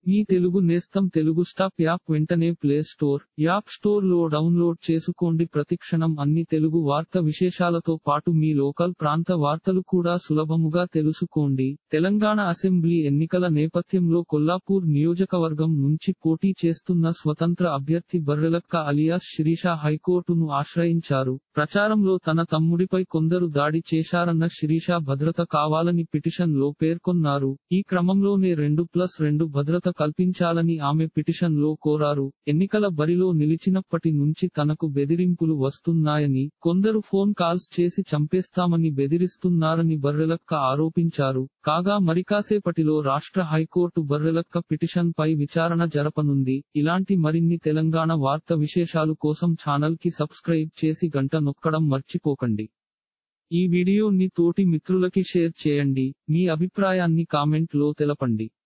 మీ తెలుగు నేస్తం Telugu stop app వెంటనే play store app store లో డౌన్లోడ్ చేసుకోండి ప్రతిక్షణం అన్ని తెలుగు వార్త విశేషాలతో పాటు మీ లోకల్ ప్రాంత వార్తలు కూడా సులభముగా తెలుసుకోండి తెలంగాణ అసెంబ్లీ ఎన్నికల నేపథ్యంలో కొల్లాపూర్ నియోజకవర్గం నుంచి పోటీ చేస్తున్న స్వతంత్ర అభ్యర్థి బర్రెలక్క అలియాస్ శిరీష హైకోర్టును ఆశ్రయించారు ప్రచారంలో తన తమ్ముడిపై కొందరు దాడి చేశారన్న శిరీష భద్రత కావాలని పిటిషన్ లో పేర్కొన్నారు ఈ క్రమంలోనే రెండు ప్లస్ రెండు భద్రత కల్పించాలని ఆమె పిటిషన్ లో కోరారు ఎన్నికల బరిలో నిలిచినప్పటి నుంచి తనకు బెదిరింపులు వస్తున్నాయని కొందరు ఫోన్ కాల్స్ చేసి చంపేస్తామని బెదిరిస్తున్నారని బర్రెలక్క ఆరోపించారు కాగా మరికాసేపటిలో రాష్ట్ర హైకోర్టు బర్రెలక్క పిటిషన్ పై విచారణ జరపనుంది ఇలాంటి మరిన్ని తెలంగాణ వార్త విశేషాలు కోసం ఛానల్ కి సబ్స్క్రైబ్ చేసి గంట నొక్కడం మర్చిపోకండి ఈ వీడియోని తోటి మిత్రులకి షేర్ చేయండి మీ అభిప్రాయాన్ని కామెంట్ లో తెలపండి